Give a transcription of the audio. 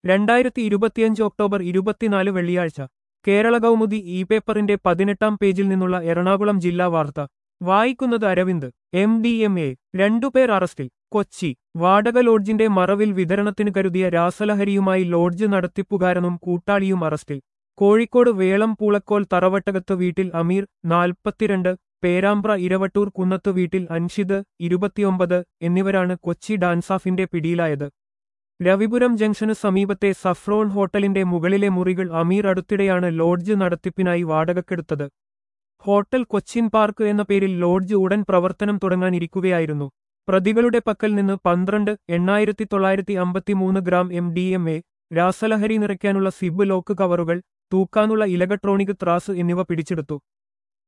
രണ്ടായിരത്തി ഇരുപത്തിയഞ്ച് ഒക്ടോബർ ഇരുപത്തിനാല് വെള്ളിയാഴ്ച കേരള കൗമുദി ഇ പേപ്പറിന്റെ പതിനെട്ടാം പേജിൽ നിന്നുള്ള എറണാകുളം ജില്ലാ വാർത്ത വായിക്കുന്നത് Aravind M D M A രണ്ടുപേർ അറസ്റ്റിൽ കൊച്ചി വാടക ലോഡ്ജിന്റെ മറവിൽ വിതരണത്തിന് കരുതിയ രാസലഹരിയുമായി ലോഡ്ജ് നടത്തിപ്പുകാരനും കൂട്ടാളിയും അറസ്റ്റിൽ കോഴിക്കോട് വേളം പൂളക്കോൽ തറവട്ടകത്ത് വീട്ടിൽ അമീർ നാൽപ്പത്തിരണ്ട് പേരാമ്പ്ര ഇരവട്ടൂർ കുന്നത്ത് വീട്ടിൽ അൻഷിദ് ഇരുപത്തിയൊമ്പത് എന്നിവരാണ് കൊച്ചി ഡാൻസാഫിന്റെ പിടിയിലായത് രവിപുരം ജംഗ്ഷന് സമീപത്തെ സഫ്രോൺ ഹോട്ടലിന്റെ മുകളിലെ മുറികൾ അമീർ അടുത്തിടെയാണ് ലോഡ്ജ് നടത്തിപ്പിനായി വാടകക്കെടുത്തത് ഹോട്ടൽ കൊച്ചിൻ പാർക്ക് എന്ന പേരിൽ ലോഡ്ജ് ഉടൻ പ്രവർത്തനം തുടങ്ങാനിരിക്കുകയായിരുന്നു പ്രതികളുടെ പക്കൽ നിന്ന് പന്ത്രണ്ട് എണ്ണായിരത്തി തൊള്ളായിരത്തി അമ്പത്തിമൂന്ന് gram M D M A രാസലഹരി നിറയ്ക്കാനുള്ള സിബ് ലോക്ക് കവറുകൾ തൂക്കാനുള്ള ഇലക്ട്രോണിക് ത്രാസ് എന്നിവ പിടിച്ചെടുത്തു